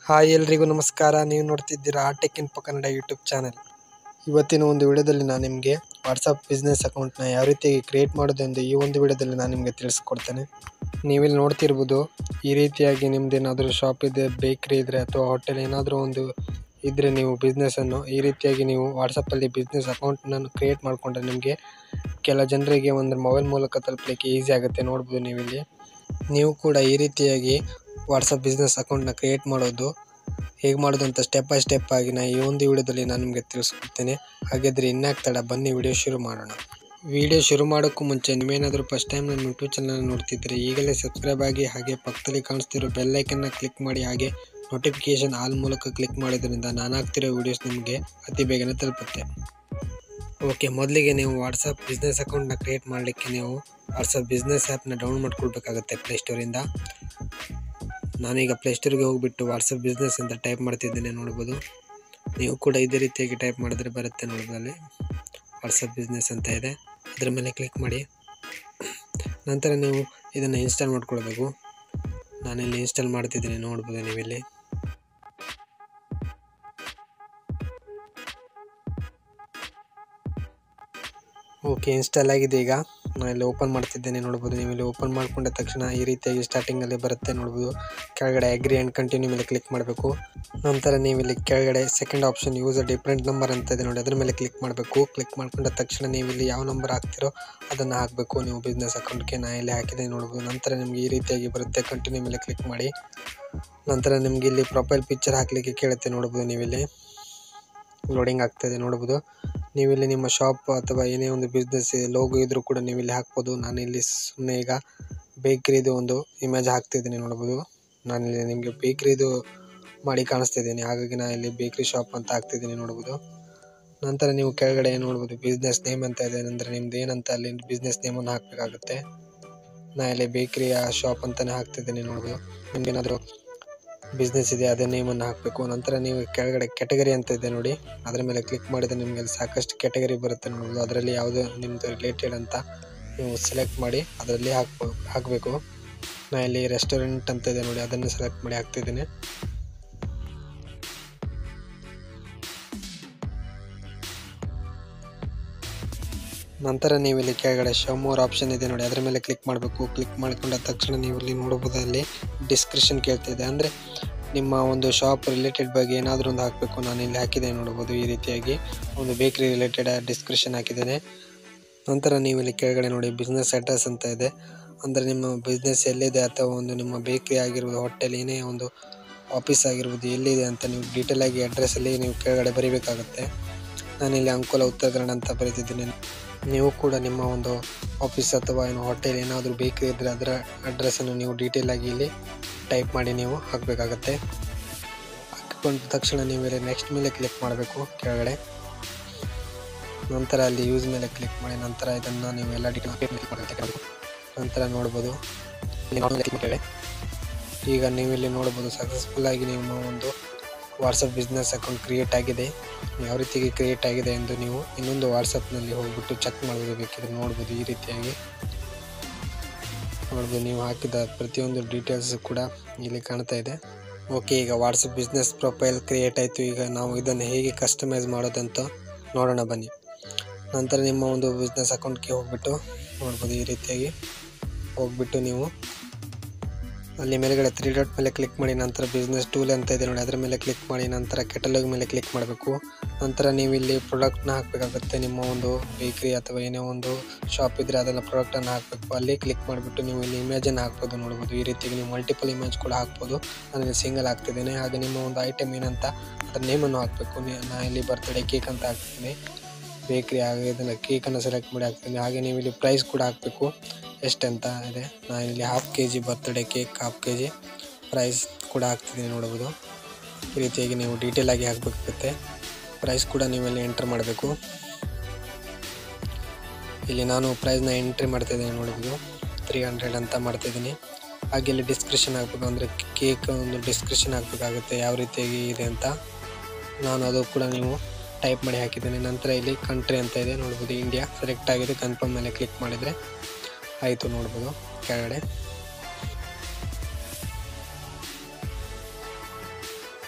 hi ಎಲ್ರಿಗೂ ನಮಸ್ಕಾರ ನೀವು ನೋಡ್ತಿದ್ದೀರಾ tech info Kannada YouTube channel ಇವತ್ತಿನ ಒಂದು ವಿಡಿಯೋದಲ್ಲಿ ನಾನು ನಿಮಗೆ ವಾಟ್ಸಪ್ ಬಿಸ್ನೆಸ್ ಅಕೌಂಟ್ನ ಯಾವ ರೀತಿಯಾಗಿ ಕ್ರಿಯೇಟ್ ಮಾಡೋದೆಂದು ಈ ಒಂದು ವಿಡಿಯೋದಲ್ಲಿ ನಾನು ನಿಮಗೆ ತಿಳಿಸ್ಕೊಡ್ತೇನೆ ನೀವಿಲ್ಲಿ ನೋಡ್ತಿರ್ಬೋದು ಈ ರೀತಿಯಾಗಿ ನಿಮ್ದೇನಾದರೂ ಶಾಪ್ ಇದೆ ಬೇಕ್ರಿ ಇದ್ದರೆ ಅಥವಾ ಹೋಟೆಲ್ ಏನಾದರೂ ಒಂದು ಇದ್ದರೆ ನೀವು ಬಿಸ್ನೆಸ್ಸನ್ನು ಈ ರೀತಿಯಾಗಿ ನೀವು ವಾಟ್ಸಪ್ಪಲ್ಲಿ ಬಿಸ್ನೆಸ್ ಅಕೌಂಟನ್ನು ಕ್ರಿಯೇಟ್ ಮಾಡಿಕೊಂಡ್ರೆ ನಿಮಗೆ ಕೆಲ ಜನರಿಗೆ ಒಂದು ಮೊಬೈಲ್ ಮೂಲಕ ತಲುಪಲಿಕ್ಕೆ ಈಸಿ ಆಗುತ್ತೆ ನೋಡ್ಬೋದು ನೀವಿಲ್ಲಿ ನೀವು ಕೂಡ ಈ ರೀತಿಯಾಗಿ ವಾಟ್ಸಪ್ ಬಿಸ್ನೆಸ್ ಅಕೌಂಟ್ನ ಕ್ರಿಯೇಟ್ ಮಾಡೋದು ಹೇಗೆ ಮಾಡೋದು ಅಂತ ಸ್ಟೆಪ್ ಬೈ ಸ್ಟೆಪ್ ಆಗಿ ನಾನು ಈ ಒಂದು ವಿಡಿಯೋದಲ್ಲಿ ನಾನು ನಿಮಗೆ ತಿಳಿಸ್ಕೊಡ್ತೇನೆ ಹಾಗಾದರೆ ಇನ್ಯಾಕೆ ತಡ ಬನ್ನಿ ವಿಡಿಯೋ ಶುರು ಮಾಡೋಣ ವಿಡಿಯೋ ಶುರು ಮಾಡೋಕ್ಕೂ ಮುಂಚೆ ನೀವೇನಾದರೂ ಫಸ್ಟ್ ಟೈಮ್ ನನ್ನ ಯೂಟ್ಯೂಬ್ ಚಾನಲ್ ನೋಡ್ತಿದ್ದರೆ ಈಗಲೇ ಸಬ್ಸ್ಕ್ರೈಬ್ ಆಗಿ ಹಾಗೆ ಪಕ್ಕದಲ್ಲಿ ಕಾಣಿಸ್ತಿರೋ ಬೆಲ್ಲೈಕನ್ನ ಕ್ಲಿಕ್ ಮಾಡಿ ಹಾಗೆ ನೋಟಿಫಿಕೇಷನ್ ಆಲ್ ಮೂಲಕ ಕ್ಲಿಕ್ ಮಾಡೋದ್ರಿಂದ ನಾನು ಹಾಕ್ತಿರೋ ವೀಡಿಯೋಸ್ ನಿಮಗೆ ಅತಿ ಬೇಗನೆ ತಲುಪುತ್ತೆ ಓಕೆ ಮೊದಲಿಗೆ ನೀವು ವಾಟ್ಸಪ್ ಬಿಸ್ನೆಸ್ ಅಕೌಂಟ್ನ ಕ್ರಿಯೇಟ್ ಮಾಡಲಿಕ್ಕೆ ನೀವು ವಾಟ್ಸಪ್ ಬಿಸ್ನೆಸ್ ಆ್ಯಪ್ನ ಡೌನ್ಲೋಡ್ ಮಾಡ್ಕೊಳ್ಬೇಕಾಗುತ್ತೆ ಪ್ಲೇಸ್ಟೋರಿಂದ ನಾನೀಗ ಪ್ಲೇಸ್ಟೋರ್ಗೆ ಹೋಗಿಬಿಟ್ಟು ವಾಟ್ಸಪ್ ಬಿಸ್ನೆಸ್ ಅಂತ ಟೈಪ್ ಮಾಡ್ತಿದ್ದೇನೆ ನೋಡ್ಬೋದು ನೀವು ಕೂಡ ಇದೇ ರೀತಿಯಾಗಿ ಟೈಪ್ ಮಾಡಿದ್ರೆ ಬರುತ್ತೆ ನೋಡ್ಬೋದು ಅಲ್ಲಿ ವಾಟ್ಸಪ್ ಬಿಸ್ನೆಸ್ ಅಂತ ಇದೆ ಅದರ ಮೇಲೆ ಕ್ಲಿಕ್ ಮಾಡಿ ನಂತರ ನೀವು ಇದನ್ನು ಇನ್ಸ್ಟಾಲ್ ಮಾಡ್ಕೊಳ್ಬೇಕು ನಾನಿಲ್ಲಿ ಇನ್ಸ್ಟಾಲ್ ಮಾಡ್ತಿದ್ದೀನಿ ನೋಡ್ಬೋದು ನೀವಿಲ್ಲಿ ಓಕೆ ಇನ್ಸ್ಟಾಲ್ ಆಗಿದೆ ಈಗ ನಾನು ಇಲ್ಲಿ ಓಪನ್ ಮಾಡ್ತಿದ್ದೇನೆ ನೋಡ್ಬೋದು ನೀವು ಇಲ್ಲಿ ಓಪನ್ ಮಾಡ್ಕೊಂಡ ತಕ್ಷಣ ಈ ರೀತಿಯಾಗಿ ಸ್ಟಾರ್ಟಿಂಗಲ್ಲಿ ಬರುತ್ತೆ ನೋಡ್ಬೋದು ಕೆಳಗಡೆ ಅಗ್ರಿ ಆ್ಯಂಡ್ ಕಂಟಿನ್ಯೂ ಮೇಲೆ ಕ್ಲಿಕ್ ಮಾಡಬೇಕು ನಂತರ ನೀವು ಇಲ್ಲಿ ಕೆಳಗಡೆ second option user different number ಅಂತ ಇದೆ ನೋಡಿ ಅದ್ರ ಮೇಲೆ ಕ್ಲಿಕ್ ಮಾಡಬೇಕು ಕ್ಲಿಕ್ ಮಾಡ್ಕೊಂಡ ತಕ್ಷಣ ನೀವು ಇಲ್ಲಿ ಯಾವ ನಂಬರ್ ಹಾಕ್ತಿರೋ ಅದನ್ನು ಹಾಕಬೇಕು ನೀವು ಬಿಸ್ನೆಸ್ ಅಕೌಂಟ್ಗೆ ನಾ ಇಲ್ಲಿ ಹಾಕಿದೆ ನೋಡ್ಬೋದು ನಂತರ ನಿಮಗೆ ಈ ರೀತಿಯಾಗಿ ಬರುತ್ತೆ ಕಂಟಿನ್ಯೂ ಮೇಲೆ ಕ್ಲಿಕ್ ಮಾಡಿ ನಂತರ ನಿಮಗೆ ಇಲ್ಲಿ ಪ್ರೊಫೈಲ್ ಪಿಕ್ಚರ್ ಹಾಕಲಿಕ್ಕೆ ಕೇಳುತ್ತೆ ನೋಡ್ಬೋದು ನೀವಿಲ್ಲಿ ಲೋಡಿಂಗ್ ಆಗ್ತಾಯಿದೆ ನೋಡ್ಬೋದು ನೀವಿಲ್ಲಿ ನಿಮ್ಮ ಶಾಪ್ ಅಥವಾ ಏನೇ ಒಂದು ಬಿಸ್ನೆಸ್ ಲೋಗೋ ಇದ್ರೂ ಕೂಡ ನೀವು ಇಲ್ಲಿ ಹಾಕ್ಬೋದು ನಾನಿಲ್ಲಿ ಸುಮ್ಮನೆ ಈಗ ಬೇಕ್ರಿದು ಒಂದು ಇಮೇಜ್ ಹಾಕ್ತಿದ್ದೀನಿ ನೋಡ್ಬೋದು ನಾನಿಲ್ಲಿ ನಿಮಗೆ ಬೇಕ್ರಿದು ಮಾಡಿ ಕಾಣಿಸ್ತಿದ್ದೀನಿ ಹಾಗಾಗಿ ನಾನು ಇಲ್ಲಿ ಬೇಕ್ರಿ ಶಾಪ್ ಅಂತ ಹಾಕ್ತಿದ್ದೀನಿ ನೋಡ್ಬೋದು ನಂತರ ನೀವು ಕೆಳಗಡೆ ನೋಡ್ಬೋದು ಬಿಸ್ನೆಸ್ ನೇಮ್ ಅಂತ ಇದೆ ಅಂದರೆ ನಿಮ್ದು ಏನಂತ ಅಲ್ಲಿ ಬಿಸ್ನೆಸ್ ನೇಮನ್ನು ಹಾಕಬೇಕಾಗುತ್ತೆ ನಾನು ಇಲ್ಲಿ ಬೇಕ್ರಿಯ ಶಾಪ್ ಅಂತಲೇ ಹಾಕ್ತಿದ್ದೀನಿ ನೋಡ್ಬೋದು ನಿಮ್ಗೇನಾದರೂ ಬಿಸ್ನೆಸ್ ಇದೆ ಅದೇ ನೇಮನ್ನು ಹಾಕಬೇಕು ನಂತರ ನೀವು ಕೆಳಗಡೆ ಕೆಟಗರಿ ಅಂತ ಇದೆ ನೋಡಿ ಅದರ ಮೇಲೆ ಕ್ಲಿಕ್ ಮಾಡಿದರೆ ನಿಮಗೆ ಅಲ್ಲಿ ಸಾಕಷ್ಟು ಕೆಟಗರಿ ಬರುತ್ತೆ ನೋಡ್ಬೋದು ಅದರಲ್ಲಿ ಯಾವುದು ನಿಮ್ಮದು ರಿಲೇಟೆಡ್ ಅಂತ ನೀವು ಸೆಲೆಕ್ಟ್ ಮಾಡಿ ಅದರಲ್ಲಿ ಹಾಕ್ಬೋ ಹಾಕಬೇಕು ನಾನು ಇಲ್ಲಿ ರೆಸ್ಟೋರೆಂಟ್ ಅಂತ ಇದೆ ನೋಡಿ ಅದನ್ನು ಸೆಲೆಕ್ಟ್ ಮಾಡಿ ಹಾಕ್ತಿದ್ದೀನಿ ನಂತರ ನೀವು ಇಲ್ಲಿ ಕೆಳಗಡೆ ಶೋ ಮೋರ್ ಆಪ್ಷನ್ ಇದೆ ನೋಡಿ ಅದರ ಮೇಲೆ ಕ್ಲಿಕ್ ಮಾಡಬೇಕು ಕ್ಲಿಕ್ ಮಾಡಿಕೊಂಡ ತಕ್ಷಣ ನೀವು ಇಲ್ಲಿ ನೋಡಬಹುದು ಅಲ್ಲಿ ಡಿಸ್ಕ್ರಿಪ್ಷನ್ ಕೇಳ್ತಿದೆ ಅಂದರೆ ನಿಮ್ಮ ಒಂದು ಶಾಪ್ ರಿಲೇಟೆಡ್ ಬಗ್ಗೆ ಏನಾದರೂ ಒಂದು ಹಾಕಬೇಕು ನಾನು ಇಲ್ಲಿ ಹಾಕಿದೆ ನೋಡ್ಬೋದು ಈ ರೀತಿಯಾಗಿ ಒಂದು ಬೇಕ್ರಿ ರಿಲೇಟೆಡ್ ಡಿಸ್ಕ್ರಿಪ್ಷನ್ ಹಾಕಿದ್ದೇನೆ ನಂತರ ನೀವು ಇಲ್ಲಿ ಕೆಳಗಡೆ ನೋಡಿ ಬಿಸ್ನೆಸ್ ಅಡ್ರೆಸ್ ಅಂತ ಇದೆ ಅಂದರೆ ನಿಮ್ಮ ಬಿಸ್ನೆಸ್ ಎಲ್ಲಿದೆ ಅಥವಾ ಒಂದು ನಿಮ್ಮ ಬೇಕ್ರಿ ಆಗಿರ್ಬೋದು ಹೋಟೆಲ್ ಏನೇ ಒಂದು ಆಫೀಸ್ ಆಗಿರ್ಬೋದು ಎಲ್ಲಿದೆ ಅಂತ ನೀವು ಡೀಟೇಲ್ ಆಗಿ ಅಡ್ರೆಸ್ಸಲ್ಲಿ ನೀವು ಕೆಳಗಡೆ ಬರೀಬೇಕಾಗುತ್ತೆ ನಾನಿಲ್ಲಿ ಅಂಕೋಲ ಉತ್ತರ ಕನ್ನಡ ಅಂತ ಬರೆದಿದ್ದೀನಿ ನೀವು ಕೂಡ ನಿಮ್ಮ ಒಂದು ಆಫೀಸ್ ಅಥವಾ ಏನು ಹೋಟೆಲ್ ಏನಾದರೂ ಬೇಕ್ರಿ ಇದ್ದರೆ ಅದರ ಅಡ್ರೆಸ್ಸನ್ನು ನೀವು ಡೀಟೇಲ್ ಆಗಿ ಇಲ್ಲಿ ಟೈಪ್ ಮಾಡಿ ನೀವು ಹಾಕಬೇಕಾಗತ್ತೆ ಹಾಕಿಕೊಂಡ ತಕ್ಷಣ ನೀವು ಇಲ್ಲಿ ನೆಕ್ಸ್ಟ್ ಮೇಲೆ ಕ್ಲಿಕ್ ಮಾಡಬೇಕು ಕೆಳಗಡೆ ನಂತರ ಅಲ್ಲಿ ಯೂಸ್ ಮೇಲೆ ಕ್ಲಿಕ್ ಮಾಡಿ ನಂತರ ಇದನ್ನು ನೀವು ಎಲ್ಲ ಡೀಟೇಲ್ ನಂತರ ನೋಡ್ಬೋದು ಈಗ ನೀವು ಇಲ್ಲಿ ನೋಡ್ಬೋದು ಸಕ್ಸಸ್ಫುಲ್ ಆಗಿ ನಿಮ್ಮ ಒಂದು ವಾಟ್ಸಪ್ ಬಿಸ್ನೆಸ್ ಅಕೌಂಟ್ ಕ್ರಿಯೇಟ್ ಆಗಿದೆ ಯಾವ ರೀತಿಗೆ ಕ್ರಿಯೇಟ್ ಆಗಿದೆ ಎಂದು ನೀವು ಇನ್ನೊಂದು ವಾಟ್ಸಪ್ನಲ್ಲಿ ಹೋಗ್ಬಿಟ್ಟು ಚೆಕ್ ಮಾಡೋದು ಬೇಕಿದ್ರೆ ನೋಡ್ಬೋದು ಈ ರೀತಿಯಾಗಿ ನೋಡ್ಬೋದು ನೀವು ಹಾಕಿದ ಪ್ರತಿಯೊಂದು ಡೀಟೇಲ್ಸ್ ಕೂಡ ಇಲ್ಲಿ ಕಾಣ್ತಾ ಇದೆ ಓಕೆ ಈಗ ವಾಟ್ಸಪ್ ಬಿಸ್ನೆಸ್ ಪ್ರೊಫೈಲ್ ಕ್ರಿಯೇಟ್ ಆಯಿತು ಈಗ ನಾವು ಇದನ್ನು ಹೇಗೆ ಕಸ್ಟಮೈಸ್ ಮಾಡೋದಂತ ನೋಡೋಣ ಬನ್ನಿ ನಂತರ ನಿಮ್ಮ ಒಂದು ಬಿಸ್ನೆಸ್ ಅಕೌಂಟ್ಗೆ ಹೋಗ್ಬಿಟ್ಟು ನೋಡ್ಬೋದು ಈ ರೀತಿಯಾಗಿ ಹೋಗ್ಬಿಟ್ಟು ನೀವು ಅಲ್ಲಿ ಮೇಲ್ಗಡೆ ತ್ರೀ ಡಾಟ್ ಮೇಲೆ ಕ್ಲಿಕ್ ಮಾಡಿ ನಂತರ ಬಿಸ್ನೆಸ್ ಟೂಲ್ ಅಂತ ಇದೆ ನೋಡಿ ಅದರ ಮೇಲೆ ಕ್ಲಿಕ್ ಮಾಡಿ ನಂತರ ಕೆಟಲಾಗ್ ಮೇಲೆ ಕ್ಲಿಕ್ ಮಾಡಬೇಕು ನಂತರ ನೀವು ಇಲ್ಲಿ ಪ್ರಾಡಕ್ಟ್ನ ಹಾಕಬೇಕಾಗುತ್ತೆ ನಿಮ್ಮ ಒಂದು ಬೇಕ್ರಿ ಅಥವಾ ಏನೇ ಒಂದು ಶಾಪ್ ಇದ್ದರೆ ಅದೆಲ್ಲ ಪ್ರಾಡಕ್ಟನ್ನು ಹಾಕಬೇಕು ಅಲ್ಲಿ ಕ್ಲಿಕ್ ಮಾಡಿಬಿಟ್ಟು ನೀವು ಇಲ್ಲಿ ಇಮೇಜನ್ನು ಹಾಕ್ಬೋದು ನೋಡ್ಬೋದು ಈ ರೀತಿಯಾಗಿ ನೀವು ಮಲ್ಟಿಪಲ್ ಇಮೇಜ್ ಕೂಡ ಹಾಕ್ಬೋದು ನಾನು ಇಲ್ಲಿ ಸಿಂಗಲ್ ಹಾಕ್ತಿದ್ದೇನೆ ಹಾಗೆ ನಿಮ್ಮ ಒಂದು ಐಟಮ್ ಏನಂತ ಅದರ ನೇಮನ್ನು ಹಾಕಬೇಕು ನಾನು ಇಲ್ಲಿ ಬರ್ತ್ಡೇ ಕೇಕ್ ಅಂತ ಹಾಕ್ತೀನಿ ಬೇಕ್ರಿ ಹಾಗೆ ಇದನ್ನು ಕೇಕನ್ನು ಸೆಲೆಕ್ಟ್ ಮಾಡಿ ಹಾಕ್ತೀನಿ ಹಾಗೆ ನೀವು ಇಲ್ಲಿ ಪ್ರೈಸ್ ಕೂಡ ಹಾಕಬೇಕು ಎಷ್ಟಂತ ಇದೆ ನಾನು ಇಲ್ಲಿ half K G birthday cake half K G price ಕೂಡ ಹಾಕ್ತಿದ್ದೀನಿ ನೋಡ್ಬೋದು ಈ ರೀತಿಯಾಗಿ ನೀವು ಡೀಟೇಲ್ ಆಗಿ ಹಾಕಬೇಕಾಗುತ್ತೆ ಪ್ರೈಸ್ ಕೂಡ ನೀವೆಲ್ಲಿ ಎಂಟ್ರ್ ಮಾಡಬೇಕು ಇಲ್ಲಿ ನಾನು ಪ್ರೈಸ್ನ ಎಂಟ್ರಿ ಮಾಡ್ತಿದ್ದೀನಿ ನೋಡ್ಬೋದು ತ್ರೀ ಹಂಡ್ರೆಡ್ ಅಂತ ಮಾಡ್ತಿದ್ದೀನಿ ಹಾಗೆ ಇಲ್ಲಿ ಡಿಸ್ಕ್ರಿಪ್ಷನ್ ಹಾಕಬೇಕು ಅಂದರೆ ಕೇಕ್ ಒಂದು ಡಿಸ್ಕ್ರಿಪ್ಷನ್ ಹಾಕಬೇಕಾಗುತ್ತೆ ಯಾವ ರೀತಿಯಾಗಿ ಇದೆ ಅಂತ ನಾನು ಅದು ಕೂಡ ನೀವು ಟೈಪ್ ಮಾಡಿ ಹಾಕಿದ್ದೇನೆ ನಂತರ ಇಲ್ಲಿ ಕಂಟ್ರಿ ಅಂತ ಇದೆ ನೋಡ್ಬೋದು ಇಂಡಿಯಾ ಸೆಲೆಕ್ಟ್ ಆಗಿದೆ ಕನ್ಫರ್ಮ್ ಮೇಲೆ ಕ್ಲಿಕ್ ಮಾಡಿದರೆ ಆಯಿತು ನೋಡ್ಬೋದು ಕೆಳಗಡೆ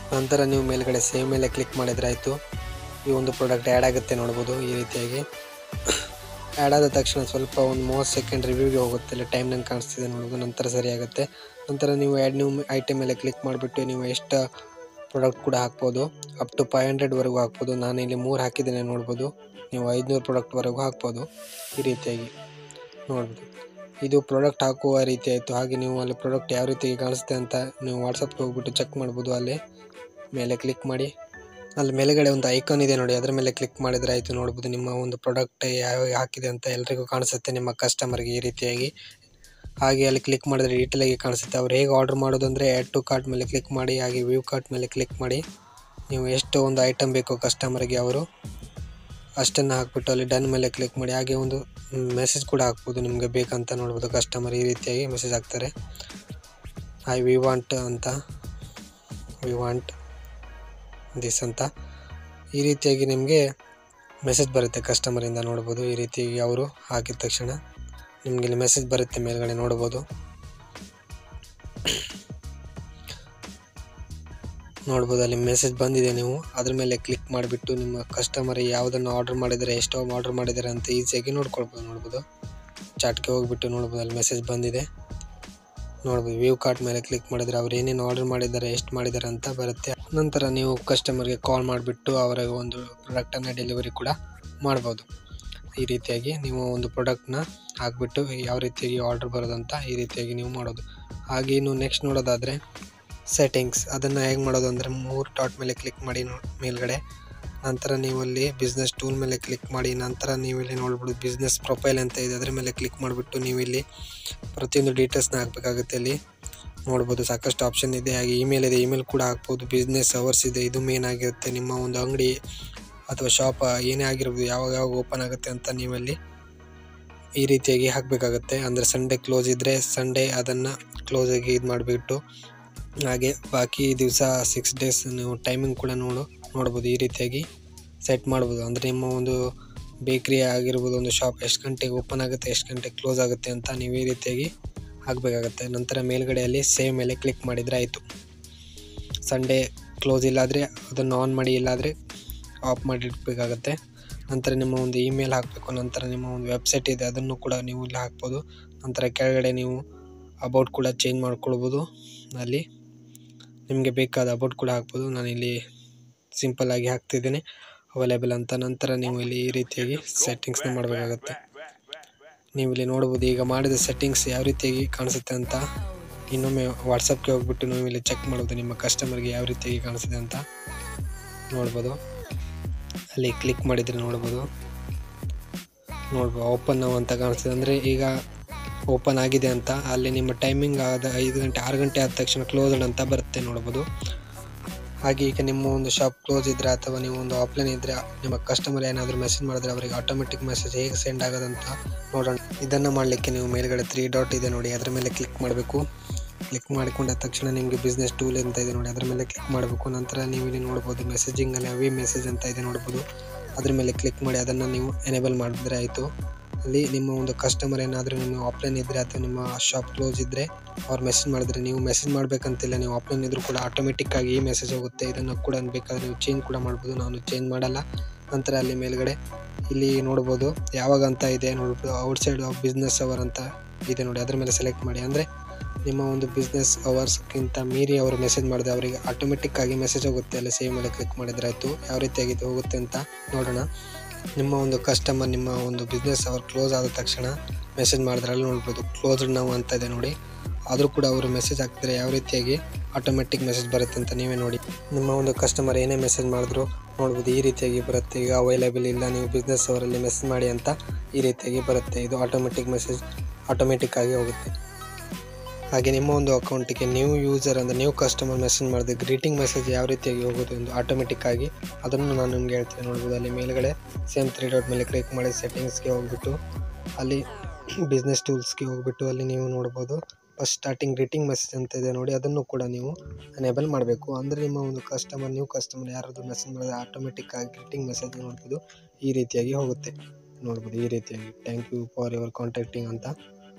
ನಂತರ ನೀವು ಮೇಲ್ಗಡೆ ಸೇವ್ ಮೇಲೆ ಕ್ಲಿಕ್ ಮಾಡಿದ್ರೆ ಆಯಿತು ಈ ಒಂದು ಪ್ರಾಡಕ್ಟ್ ಆ್ಯಡ್ ಆಗುತ್ತೆ ನೋಡ್ಬೋದು ಈ ರೀತಿಯಾಗಿ ಆ್ಯಡ್ ಆದ ತಕ್ಷಣ ಸ್ವಲ್ಪ ಒಂದು ಮೂವತ್ತು ಸೆಕೆಂಡ್ ರಿವ್ಯೂಗೆ ಹೋಗುತ್ತೆ ಇಲ್ಲಿ ಟೈಮ್ ನಂಗೆ ಕಾಣಿಸ್ತಿದೆ ನೋಡೋದು ನಂತರ ಸರಿ ಆಗುತ್ತೆ ನಂತರ ನೀವು ಆ್ಯಡ್ ನ್ಯೂ ಐಟಮ್ ಮೇಲೆ ಕ್ಲಿಕ್ ಮಾಡಿಬಿಟ್ಟು ನೀವು ಎಷ್ಟು ಪ್ರಾಡಕ್ಟ್ ಕೂಡ ಹಾಕ್ಬೋದು ಅಪ್ ಟು ಫೈವ್ ಹಂಡ್ರೆಡ್ವರೆಗೂ ಹಾಕ್ಬೋದು ನಾನು ಇಲ್ಲಿ ಮೂರು ಹಾಕಿದ್ದೇನೆ ನೋಡ್ಬೋದು ನೀವು ಐದುನೂರು ಪ್ರಾಡಕ್ಟ್ವರೆಗೂ ಹಾಕ್ಬೋದು ಈ ರೀತಿಯಾಗಿ ನೋಡ್ಬೋದು ಇದು ಪ್ರಾಡಕ್ಟ್ ಹಾಕುವ ರೀತಿ ಆಯಿತು ಹಾಗೆ ನೀವು ಅಲ್ಲಿ ಪ್ರಾಡಕ್ಟ್ ಯಾವ ರೀತಿ ಕಾಣಿಸುತ್ತೆ ಅಂತ ನೀವು ವಾಟ್ಸಪ್ಗೆ ಹೋಗ್ಬಿಟ್ಟು ಚೆಕ್ ಮಾಡ್ಬೋದು ಅಲ್ಲಿ ಮೇಲೆ ಕ್ಲಿಕ್ ಮಾಡಿ ಅಲ್ಲಿ ಮೇಲೆಗಡೆ ಒಂದು ಐಕಾನ್ ಇದೆ ನೋಡಿ ಅದರ ಮೇಲೆ ಕ್ಲಿಕ್ ಮಾಡಿದ್ರೆ ಆಯಿತು ನೋಡ್ಬೋದು ನಿಮ್ಮ ಒಂದು ಪ್ರಾಡಕ್ಟ್ ಯಾವ ಹಾಕಿದೆ ಅಂತ ಎಲ್ರಿಗೂ ಕಾಣಿಸುತ್ತೆ ನಿಮ್ಮ ಕಸ್ಟಮರ್ಗೆ ಈ ರೀತಿಯಾಗಿ ಹಾಗೆ ಅಲ್ಲಿ ಕ್ಲಿಕ್ ಮಾಡಿದ್ರೆ ಡೀಟೇಲಾಗಿ ಕಾಣಿಸುತ್ತೆ ಅವ್ರು ಹೇಗೆ ಆರ್ಡರ್ ಮಾಡೋದು ಅಂದರೆ ಆ್ಯಡ್ ಟು ಕಾರ್ಟ್ ಮೇಲೆ ಕ್ಲಿಕ್ ಮಾಡಿ ಹಾಗೆ ವ್ಯೂ ಕಾರ್ಟ್ ಮೇಲೆ ಕ್ಲಿಕ್ ಮಾಡಿ ನೀವು ಎಷ್ಟು ಒಂದು ಐಟಮ್ ಬೇಕು ಕಸ್ಟಮರ್ಗೆ ಅವರು ಅಷ್ಟನ್ನು ಹಾಕ್ಬಿಟ್ಟು ಅಲ್ಲಿ ಡನ್ ಮೇಲೆ ಕ್ಲಿಕ್ ಮಾಡಿ ಹಾಗೆ ಒಂದು ಮೆಸೇಜ್ ಕೂಡ ಹಾಕ್ಬೋದು ನಿಮಗೆ ಬೇಕಂತ ನೋಡ್ಬೋದು ಕಸ್ಟಮರ್ ಈ ರೀತಿಯಾಗಿ ಮೆಸೇಜ್ ಹಾಕ್ತಾರೆ ಐ ವಿ ವಾಂಟ್ ಅಂತ ವಿ ವಾಂಟ್ ದಿಸ್ ಅಂತ ಈ ರೀತಿಯಾಗಿ ನಿಮಗೆ ಮೆಸೇಜ್ ಬರುತ್ತೆ ಕಸ್ಟಮರಿಂದ ನೋಡ್ಬೋದು ಈ ರೀತಿಯಾಗಿ ಅವರು ಹಾಕಿದ ತಕ್ಷಣ ನಿಮಗೆ ಇಲ್ಲಿ ಮೆಸೇಜ್ ಬರುತ್ತೆ ಮೇಲ್ಗಡೆ ನೋಡ್ಬೋದು ನೋಡ್ಬೋದು ಅಲ್ಲಿ ಮೆಸೇಜ್ ಬಂದಿದೆ ನೀವು ಅದ್ರ ಮೇಲೆ ಕ್ಲಿಕ್ ಮಾಡಿಬಿಟ್ಟು ನಿಮ್ಮ ಕಸ್ಟಮರ್ ಯಾವುದನ್ನು ಆರ್ಡರ್ ಮಾಡಿದರೆ ಎಷ್ಟು ಆರ್ಡರ್ ಮಾಡಿದ್ದಾರೆ ಅಂತ ಈಸಿಯಾಗಿ ನೋಡ್ಕೊಳ್ಬೋದು ನೋಡ್ಬೋದು ಚಾಟ್ಗೆ ಹೋಗ್ಬಿಟ್ಟು ನೋಡ್ಬೋದು ಅಲ್ಲಿ ಮೆಸೇಜ್ ಬಂದಿದೆ ನೋಡ್ಬೋದು ವ್ಯೂ ಕಾರ್ಟ್ ಮೇಲೆ ಕ್ಲಿಕ್ ಮಾಡಿದರೆ ಅವ್ರು ಏನೇನು ಆರ್ಡರ್ ಮಾಡಿದ್ದಾರೆ ಎಷ್ಟು ಮಾಡಿದ್ದಾರೆ ಅಂತ ಬರುತ್ತೆ ನಂತರ ನೀವು ಕಸ್ಟಮರ್ಗೆ ಕಾಲ್ ಮಾಡಿಬಿಟ್ಟು ಅವರ ಒಂದು ಪ್ರಾಡಕ್ಟನ್ನು ಡೆಲಿವರಿ ಕೂಡ ಮಾಡ್ಬೋದು ಈ ರೀತಿಯಾಗಿ ನೀವು ಒಂದು ಪ್ರಾಡಕ್ಟ್ನ ಹಾಕ್ಬಿಟ್ಟು ಯಾವ ರೀತಿಯಾಗಿ ಆರ್ಡರ್ ಬರೋದಂತ ಈ ರೀತಿಯಾಗಿ ನೀವು ಮಾಡೋದು ಹಾಗೆ ಇನ್ನು ನೆಕ್ಸ್ಟ್ ನೋಡೋದಾದರೆ ಸೆಟ್ಟಿಂಗ್ಸ್ ಅದನ್ನು ಹೇಗೆ ಮಾಡೋದು ಅಂದರೆ ಮೂರು ಡಾಟ್ ಮೇಲೆ ಕ್ಲಿಕ್ ಮಾಡಿ ನೋ- ಮೇಲ್ಗಡೆ ನಂತರ ನೀವು ಅಲ್ಲಿ ಬಿಸ್ನೆಸ್ ಟೂಲ್ ಮೇಲೆ ಕ್ಲಿಕ್ ಮಾಡಿ ನಂತರ ನೀವು ಇಲ್ಲಿ ನೋಡ್ಬೋದು ಬಿಸ್ನೆಸ್ ಪ್ರೊಫೈಲ್ ಅಂತ ಇದೆ ಅದರ ಮೇಲೆ ಕ್ಲಿಕ್ ಮಾಡಿಬಿಟ್ಟು ನೀವು ಇಲ್ಲಿ ಪ್ರತಿಯೊಂದು ಡೀಟೇಲ್ಸ್ನ ಹಾಕಬೇಕಾಗುತ್ತೆ ಅಲ್ಲಿ ನೋಡ್ಬೋದು ಸಾಕಷ್ಟು ಆಪ್ಷನ್ ಇದೆ ಹಾಗೆ ಇಮೇಲ್ ಇದೆ ಇಮೇಲ್ ಕೂಡ ಹಾಕ್ಬೋದು ಬಿಸ್ನೆಸ್ ಅವರ್ಸ್ ಇದೆ ಇದು ಮೇನ್ ಆಗಿರುತ್ತೆ ನಿಮ್ಮ ಒಂದು ಅಂಗಡಿ ಅಥವಾ ಶಾಪ್ ಏನೇ ಆಗಿರ್ಬೋದು ಯಾವಾಗ ಯಾವಾಗ ಓಪನ್ ಆಗುತ್ತೆ ಅಂತ ನೀವಲ್ಲಿ ಈ ರೀತಿಯಾಗಿ ಹಾಕಬೇಕಾಗುತ್ತೆ ಅಂದರೆ ಸಂಡೇ ಕ್ಲೋಸ್ ಇದ್ದರೆ ಸಂಡೇ ಅದನ್ನು ಕ್ಲೋಸಾಗಿ ಇದು ಮಾಡಿಬಿಟ್ಟು ಹಾಗೆ ಬಾಕಿ ದಿವಸ ಸಿಕ್ಸ್ ಡೇಸ್ ನೀವು ಟೈಮಿಂಗ್ ಕೂಡ ನೋಡು ನೋಡ್ಬೋದು ಈ ರೀತಿಯಾಗಿ ಸೆಟ್ ಮಾಡ್ಬೋದು ಅಂದರೆ ನಿಮ್ಮ ಒಂದು ಬೇಕ್ರಿ ಆಗಿರ್ಬೋದು ಒಂದು ಶಾಪ್ ಎಷ್ಟು ಗಂಟೆಗೆ ಓಪನ್ ಆಗುತ್ತೆ ಎಷ್ಟು ಗಂಟೆಗೆ ಕ್ಲೋಸ್ ಆಗುತ್ತೆ ಅಂತ ನೀವು ಈ ರೀತಿಯಾಗಿ ಹಾಕಬೇಕಾಗತ್ತೆ ನಂತರ ಮೇಲ್ಗಡೆಯಲ್ಲಿ ಸೇವ್ ಮೇಲೆ ಕ್ಲಿಕ್ ಮಾಡಿದರೆ ಆಯಿತು ಸಂಡೇ ಕ್ಲೋಸ್ ಇಲ್ಲಾದರೆ ಅದನ್ನು ಆನ್ ಮಾಡಿ ಇಲ್ಲಾದರೆ ಆಫ್ ಮಾಡಿಡಬೇಕಾಗತ್ತೆ ನಂತರ ನಿಮ್ಮ ಒಂದು ಇಮೇಲ್ ಹಾಕಬೇಕು ನಂತರ ನಿಮ್ಮ ಒಂದು ವೆಬ್ಸೈಟ್ ಇದೆ ಅದನ್ನು ಕೂಡ ನೀವು ಇಲ್ಲಿ ಹಾಕ್ಬೋದು ನಂತರ ಕೆಳಗಡೆ ನೀವು ಅಬೌಟ್ ಕೂಡ ಚೇಂಜ್ ಮಾಡ್ಕೊಳ್ಬೋದು ಅಲ್ಲಿ ನಿಮಗೆ ಬೇಕಾದ ಅಬೌಟ್ ಕೂಡ ಹಾಕ್ಬೋದು ನಾನು ಇಲ್ಲಿ ಸಿಂಪಲ್ ಆಗಿ ಹಾಕ್ತಿದ್ದೇನೆ ಅವೈಲೇಬಲ್ ಅಂತ ನಂತರ ನೀವು ಇಲ್ಲಿ ಈ ರೀತಿಯಾಗಿ ಸೆಟ್ಟಿಂಗ್ಸ್ನ ಮಾಡಬೇಕಾಗತ್ತೆ ನೀವು ಇಲ್ಲಿ ನೋಡ್ಬೋದು ಈಗ ಮಾಡಿದ ಸೆಟ್ಟಿಂಗ್ಸ್ ಯಾವ ರೀತಿಯಾಗಿ ಕಾಣಿಸುತ್ತೆ ಅಂತ ಇನ್ನೊಮ್ಮೆ ವಾಟ್ಸಪ್ಗೆ ಹೋಗ್ಬಿಟ್ಟು ನೀವು ಇಲ್ಲಿ ಚೆಕ್ ಮಾಡ್ಬೋದು ನಿಮ್ಮ ಕಸ್ಟಮರ್ಗೆ ಯಾವ ರೀತಿಯಾಗಿ ಕಾಣಿಸಿದೆ ಅಂತ ನೋಡ್ಬೋದು ಅಲ್ಲಿ ಕ್ಲಿಕ್ ಮಾಡಿದರೆ ನೋಡ್ಬೋದು ನೋಡ್ಬೋದು ಓಪನ್ ನಾವು ಅಂತ ಕಾಣಿಸ್ತದೆ ಅಂದರೆ ಈಗ ಓಪನ್ ಆಗಿದೆ ಅಂತ ಅಲ್ಲಿ ನಿಮ್ಮ ಟೈಮಿಂಗ್ ಆದ ಐದು ಗಂಟೆ ಆರು ಗಂಟೆ ಆದ ತಕ್ಷಣ ಕ್ಲೋಸ್ಡ್ ಅಂತ ಬರುತ್ತೆ ನೋಡ್ಬೋದು ಹಾಗೆ ಈಗ ನಿಮ್ಮ ಒಂದು ಶಾಪ್ ಕ್ಲೋಸ್ ಇದ್ದರೆ ಅಥವಾ ನೀವು ಒಂದು ಆಫ್ಲೈನ್ ಇದ್ದರೆ ನಿಮ್ಮ ಕಸ್ಟಮರ್ ಏನಾದರೂ ಮೆಸೇಜ್ ಮಾಡಿದ್ರೆ ಅವರಿಗೆ ಆಟೋಮೆಟಿಕ್ ಮೆಸೇಜ್ ಹೇಗೆ ಸೆಂಡ್ ಆಗೋದಂತ ನೋಡೋಣ ಇದನ್ನು ಮಾಡಲಿಕ್ಕೆ ನೀವು ಮೇಲ್ಗಡೆ ತ್ರೀ ಡಾಟ್ ಇದೆ ನೋಡಿ ಅದರ ಮೇಲೆ ಕ್ಲಿಕ್ ಮಾಡಬೇಕು ಕ್ಲಿಕ್ ಮಾಡಿಕೊಂಡ ತಕ್ಷಣ ನಿಮಗೆ ಬಿಸ್ನೆಸ್ ಟೂಲ್ ಅಂತ ಇದೆ ನೋಡಿ ಅದರ ಮೇಲೆ ಕ್ಲಿಕ್ ಮಾಡಬೇಕು ನಂತರ ನೀವು ಇಲ್ಲಿ ನೋಡ್ಬೋದು ಮೆಸೇಜಿಂಗಲ್ಲಿ ಅವಿ ಮೆಸೇಜ್ ಅಂತ ಇದೆ ನೋಡ್ಬೋದು ಅದ್ರ ಮೇಲೆ ಕ್ಲಿಕ್ ಮಾಡಿ ಅದನ್ನು ನೀವು ಎನೇಬಲ್ ಮಾಡಿದ್ರೆ ಆಯಿತು ಅಲ್ಲಿ ನಿಮ್ಮ ಒಂದು ಕಸ್ಟಮರ್ ಏನಾದರೂ ನಿಮ್ಮ ಆಫ್ಲೈನ್ ಇದ್ದರೆ ಅಥವಾ ನಿಮ್ಮ ಶಾಪ್ ಕ್ಲೋಸ್ ಇದ್ದರೆ ಅವ್ರು ಮೆಸೇಜ್ ಮಾಡಿದ್ರೆ ನೀವು ಮೆಸೇಜ್ ಮಾಡಬೇಕಂತಿಲ್ಲ ನೀವು ಆಫ್ಲೈನ್ ಇದ್ದರೂ ಕೂಡ ಆಟೋಮೆಟಿಕ್ ಆಗಿ ಈ ಮೆಸೇಜ್ ಹೋಗುತ್ತೆ ಇದನ್ನು ಕೂಡ ಬೇಕಾದರೆ ನೀವು ಚೇಂಜ್ ಕೂಡ ಮಾಡ್ಬೋದು ನಾನು ಚೇಂಜ್ ಮಾಡಲ್ಲ ನಂತರ ಅಲ್ಲಿ ಮೇಲ್ಗಡೆ ಇಲ್ಲಿ ನೋಡ್ಬೋದು ಯಾವಾಗ ಅಂತ ಇದೆ ನೋಡ್ಬೋದು ಔಟ್ಸೈಡ್ ಆಫ್ ಬಿಸ್ನೆಸ್ ಅವರ್ ಅಂತ ಇದೆ ನೋಡಿ ಅದ್ರ ಮೇಲೆ ಸೆಲೆಕ್ಟ್ ಮಾಡಿ ಅಂದರೆ ನಿಮ್ಮ ಒಂದು ಬಿಸ್ನೆಸ್ ಅವರ್ಸ್ಗಿಂತ ಮೀರಿ ಅವರು ಮೆಸೇಜ್ ಮಾಡಿದ್ರೆ ಅವರಿಗೆ ಆಟೋಮೆಟಿಕ್ ಆಗಿ ಮೆಸೇಜ್ ಹೋಗುತ್ತೆ ಅಲ್ಲಿ ಸೇವ್ ಮೇಲೆ ಕ್ಲಿಕ್ ಮಾಡಿದ್ರೆ ಆಯಿತು ಯಾವ ರೀತಿಯಾಗಿ ಇದು ಹೋಗುತ್ತೆ ಅಂತ ನೋಡೋಣ ನಿಮ್ಮ ಒಂದು ಕಸ್ಟಮರ್ ನಿಮ್ಮ ಒಂದು ಬಿಸ್ನೆಸ್ ಅವರ್ ಕ್ಲೋಸ್ ಆದ ತಕ್ಷಣ ಮೆಸೇಜ್ ಮಾಡಿದ್ರೆ ಅಲ್ಲಿ ನೋಡ್ಬೋದು ಕ್ಲೋಸ್ಡ್ ನಾವು ಅಂತ ಇದೆ ನೋಡಿ ಆದರೂ ಕೂಡ ಅವರು ಮೆಸೇಜ್ ಹಾಕಿದ್ರೆ ಯಾವ ರೀತಿಯಾಗಿ ಆಟೋಮೆಟಿಕ್ ಮೆಸೇಜ್ ಬರುತ್ತೆ ಅಂತ ನೀವೇ ನೋಡಿ ನಿಮ್ಮ ಒಂದು ಕಸ್ಟಮರ್ ಏನೇ ಮೆಸೇಜ್ ಮಾಡಿದ್ರು ನೋಡ್ಬೋದು ಈ ರೀತಿಯಾಗಿ ಬರುತ್ತೆ ಈಗ ಅವೈಲೇಬಲ್ ಇಲ್ಲ ನೀವು ಬಿಸ್ನೆಸ್ ಅವರಲ್ಲಿ ಮೆಸೇಜ್ ಮಾಡಿ ಅಂತ ಈ ರೀತಿಯಾಗಿ ಬರುತ್ತೆ ಇದು ಆಟೋಮೆಟಿಕ್ ಮೆಸೇಜ್ ಆಟೋಮೆಟಿಕ್ ಆಗಿ ಹೋಗುತ್ತೆ ಹಾಗೆ ನಿಮ್ಮ ಒಂದು ಅಕೌಂಟಿಗೆ ನ್ಯೂ ಯೂಸರ್ ಅಂದರೆ ನ್ಯೂ ಕಸ್ಟಮರ್ ಮೆಸೇಜ್ ಮಾಡಿದ್ರೆ ಗ್ರೀಟಿಂಗ್ ಮೆಸೇಜ್ ಯಾವ ರೀತಿಯಾಗಿ ಹೋಗೋದು ಎಂದು ಆಟೋಮೆಟಿಕ್ ಆಗಿ ಅದನ್ನು ನಾನು ನಿಮಗೆ ಹೇಳ್ತೀನಿ ನೋಡ್ಬೋದು ಅಲ್ಲಿ ಮೇಲ್ಗಡೆ ಸೇಮ್ ತ್ರೀ ಡಾಟ್ ಮೇಲೆ ಕ್ಲಿಕ್ ಮಾಡಿ ಸೆಟ್ಟಿಂಗ್ಸ್ಗೆ ಹೋಗ್ಬಿಟ್ಟು ಅಲ್ಲಿ ಬಿಸ್ನೆಸ್ ಟೂಲ್ಸ್ಗೆ ಹೋಗ್ಬಿಟ್ಟು ಅಲ್ಲಿ ನೀವು ನೋಡ್ಬೋದು ಫಸ್ಟ್ ಸ್ಟಾರ್ಟಿಂಗ್ ಗ್ರೀಟಿಂಗ್ ಮೆಸೇಜ್ ಅಂತ ಇದೆ ನೋಡಿ ಅದನ್ನು ಕೂಡ ನೀವು ಎನೇಬಲ್ ಮಾಡಬೇಕು ಅಂದರೆ ನಿಮ್ಮ ಒಂದು ಕಸ್ಟಮರ್ ನ್ಯೂ ಕಸ್ಟಮರ್ ಯಾರಾದರೂ ಮೆಸೇಜ್ ಮಾಡಿದ್ರೆ ಆಟೋಮೆಟಿಕ್ ಆಗಿ ಗ್ರೀಟಿಂಗ್ ಮೆಸೇಜ್ ನೋಡ್ಬೋದು ಈ ರೀತಿಯಾಗಿ ಹೋಗುತ್ತೆ ನೋಡ್ಬೋದು ಈ ರೀತಿಯಾಗಿ thank you for your contacting ಅಂತ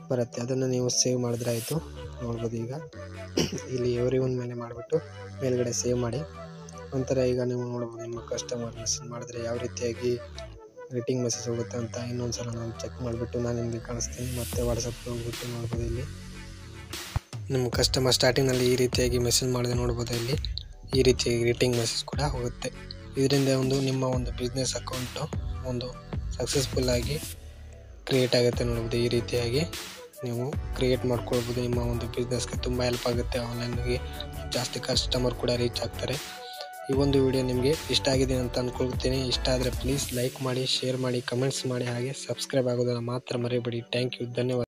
ಬರುತ್ತೆ ಅದನ್ನು ನೀವು ಸೇವ್ ಮಾಡಿದ್ರೆ ಆಯಿತು ನೋಡ್ಬೋದು ಈಗ ಇಲ್ಲಿ ಎವ್ರಿ ಒನ್ ಮೇಲೆ ಮಾಡಿಬಿಟ್ಟು ಮೇಲ್ಗಡೆ ಸೇವ್ ಮಾಡಿ ನಂತರ ಈಗ ನೀವು ನೋಡ್ಬೋದು ನಿಮ್ಮ ಕಸ್ಟಮರ್ ಮೆಸೇಜ್ ಮಾಡಿದ್ರೆ ಯಾವ ರೀತಿಯಾಗಿ ರೇಟಿಂಗ್ ಮೆಸೇಜ್ ಹೋಗುತ್ತೆ ಅಂತ ಇನ್ನೊಂದು ಸಲ ನಾನು ಚೆಕ್ ಮಾಡಿಬಿಟ್ಟು ನಾನು ನಿಮಗೆ ಕಾಣಿಸ್ತೀನಿ ಮತ್ತೆ ವಾಟ್ಸಪ್ಗೆ ಹೋಗ್ಬಿಟ್ಟು ನೋಡ್ಬೋದು ಇಲ್ಲಿ ನಿಮ್ಮ ಕಸ್ಟಮರ್ ಸ್ಟಾರ್ಟಿಂಗ್ನಲ್ಲಿ ಈ ರೀತಿಯಾಗಿ ಮೆಸೇಜ್ ಮಾಡಿದೆ ನೋಡ್ಬೋದು ಇಲ್ಲಿ ಈ ರೀತಿಯಾಗಿ ರೇಟಿಂಗ್ ಮೆಸೇಜ್ ಕೂಡ ಹೋಗುತ್ತೆ ಇದರಿಂದ ಒಂದು ನಿಮ್ಮ ಒಂದು ಬಿಸ್ನೆಸ್ ಅಕೌಂಟು ಒಂದು ಸಕ್ಸಸ್ಫುಲ್ ಆಗಿ ಕ್ರಿಯೇಟ್ ಆಗುತ್ತೆ ನೋಡ್ಬೋದು ಈ ರೀತಿಯಾಗಿ ನೀವು ಕ್ರಿಯೇಟ್ ಮಾಡ್ಕೊಳ್ಬೋದು ನಿಮ್ಮ ಒಂದು ಬಿಸ್ನೆಸ್ಗೆ ತುಂಬ ಹೆಲ್ಪ್ ಆಗುತ್ತೆ ಆನ್ಲೈನ್ಗೆ ಜಾಸ್ತಿ ಕಸ್ಟಮರ್ ಕೂಡ ರೀಚ್ ಆಗ್ತಾರೆ ಈ ಒಂದು ವಿಡಿಯೋ ನಿಮಗೆ ಇಷ್ಟ ಆಗಿದೆ ಅಂತ ಅಂದ್ಕೊಳ್ತೀನಿ ಇಷ್ಟ ಆದರೆ ಪ್ಲೀಸ್ ಲೈಕ್ ಮಾಡಿ ಶೇರ್ ಮಾಡಿ ಕಮೆಂಟ್ಸ್ ಮಾಡಿ ಹಾಗೆ ಸಬ್ಸ್ಕ್ರೈಬ್ ಆಗೋದನ್ನು ಮಾತ್ರ ಮರಿಬೇಡಿ ಥ್ಯಾಂಕ್ ಯು ಧನ್ಯವಾದ